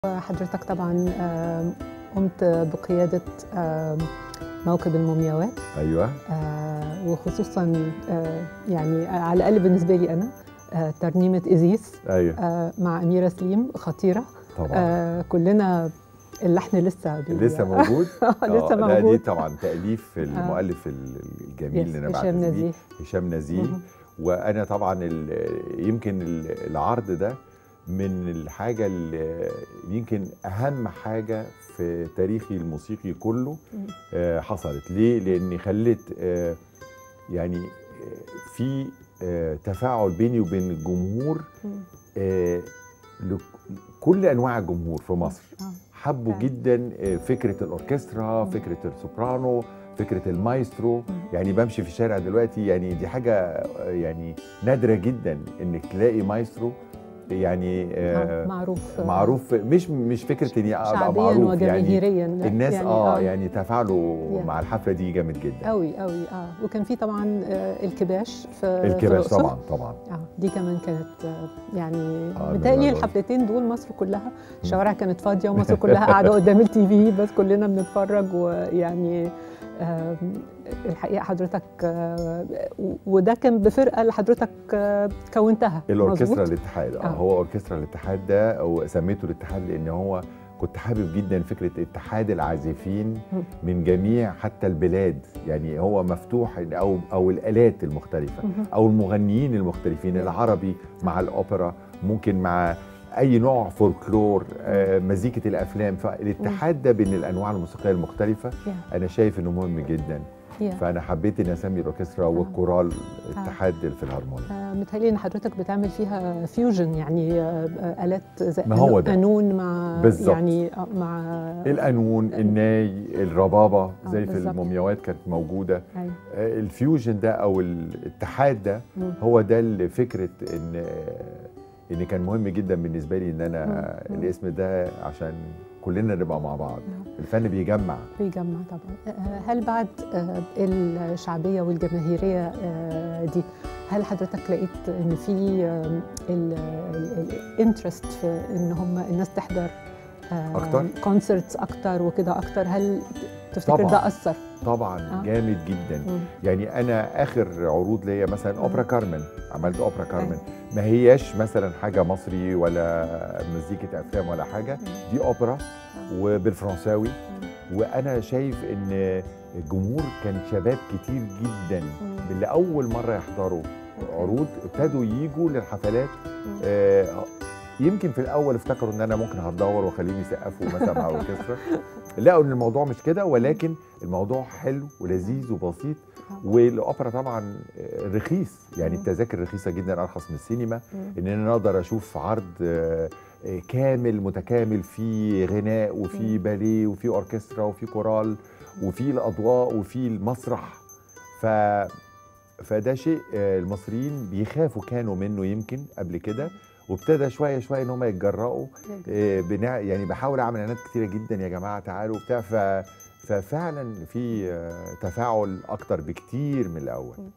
حضرتك طبعا آم، قمت بقيادة آم، موكب المومياوات ايوه آه، وخصوصا آه، يعني على الأقل بالنسبة لي أنا آه، ترنيمة إزيس ايوه آه، مع أميرة سليم خطيرة طبعا آه، كلنا اللحن لسه بي... لسه موجود لسه آه، لا دي موجود طبعا تاليف المؤلف الجميل اللي انا يس، بعتز هشام بيه نزيه هشام نزيه مهم. وانا طبعا ال- يمكن ال- العرض ده من الحاجه اللي يمكن اهم حاجه في تاريخي الموسيقي كله مم. آه، حصلت ليه لاني خلت آه، يعني آه، في آه، تفاعل بيني وبين الجمهور مم. آه، لك- كل انواع الجمهور في مصر آه. حبوا فعلا. جدا آه، فكره الاوركسترا مم. فكره السوبرانو فكره المايسترو مم. يعني بمشي في الشارع دلوقتي يعني دي حاجه آه، يعني نادره جدا انك تلاقي مايسترو يعني آه، آه، معروف آه، معروف مش مش فكره اني ابقى شعبيا معروف يعني وجماهيريا لا، الناس يعني اه يعني تفاعلوا يعني. مع الحفله دي جامد جدا قوي قوي اه وكان في طبعا آه، الكباش في في الكباش الأقصر. طبعا طبعا اه دي كمان كانت آه، يعني آه، متهيألي ده- ده- الحفلتين دول مصر كلها الشوارع كانت فاضيه ومصر كلها قاعده قدام التي في بس كلنا بنتفرج ويعني آم، الحقيقه حضرتك آه، و- وده كان بفرقه اللي حضرتك آه، كونتها الاوركسترا مظبوط؟ الاتحاد اه آه. هو اوركسترا الاتحاد ده او سميته الاتحاد لان هو كنت حابب جدا فكره اتحاد العازفين مم. من جميع حتى البلاد يعني هو مفتوح او او الالات المختلفه مهم. او المغنيين المختلفين العربي مع الاوبرا ممكن مع اي نوع فولكلور آه، مزيكه الافلام فالاتحاد ده بين الانواع الموسيقيه المختلفه Yeah, انا شايف انه مهم جدا yeah. فانا حبيت اني اسمي الاوركسترا والكورال اتحاد الفيلهارموني آه، متهيألي ان حضرتك بتعمل فيها فيوجن يعني آه، آه، الات زي ما هو ده. قانون مع بالظبط. يعني آه، مع القانون الناي الربابه زي في بالظبط. المومياوات كانت موجوده أيوة. آه، الفيوجن ده او الاتحاد ده مم. هو ده اللي فكره ان ان كان مهم جدا بالنسبه لي ان انا مم. مم. الاسم ده عشان كلنا نبقى مع بعض نعم. الفن بيجمع بيجمع طبعا آه، هل بعد آه، الشعبية والجماهيرية آه، دي هل حضرتك لقيت ان في الانترست في ان هم الناس تحضر أكتر؟ كونسرتس اكتر وكده اكتر هل تفتكر طبعاً. ده اثر طبعا آه. جامد جدا مم. يعني انا اخر عروض ليا مثلا اوبرا كارمن عملت اوبرا كارمن أيوة. ما هياش مثلا حاجه مصري ولا مزيكه افلام ولا حاجه دي اوبرا وبالفرنساوي وانا شايف ان الجمهور كان شباب كتير جدا مم. اللي اول مره يحضروا عروض ابتدوا يجوا للحفلات آه، يمكن في الاول افتكروا ان انا ممكن هتدور واخليهم يسقفوا مثلا مع الاوركسترا لقوا ان الموضوع مش كده ولكن الموضوع حلو ولذيذ وبسيط والاوبرا طبعا آه، رخيص يعني مم. التذاكر رخيصه جدا ارخص من السينما مم. ان انا اقدر اشوف عرض آه، آه، كامل متكامل فيه غناء وفيه مم. باليه وفيه اوركسترا وفيه كورال وفيه الاضواء وفيه المسرح ف فده شيء آه، المصريين بيخافوا كانوا منه يمكن قبل كده وابتدى شويه شويه ان هم يتجرأوا آه، بنع... يعني بحاول اعمل اعلانات كتيره جدا يا جماعه تعالوا بتاع ف... ففعلا في آه، تفاعل اكتر بكتير من الاول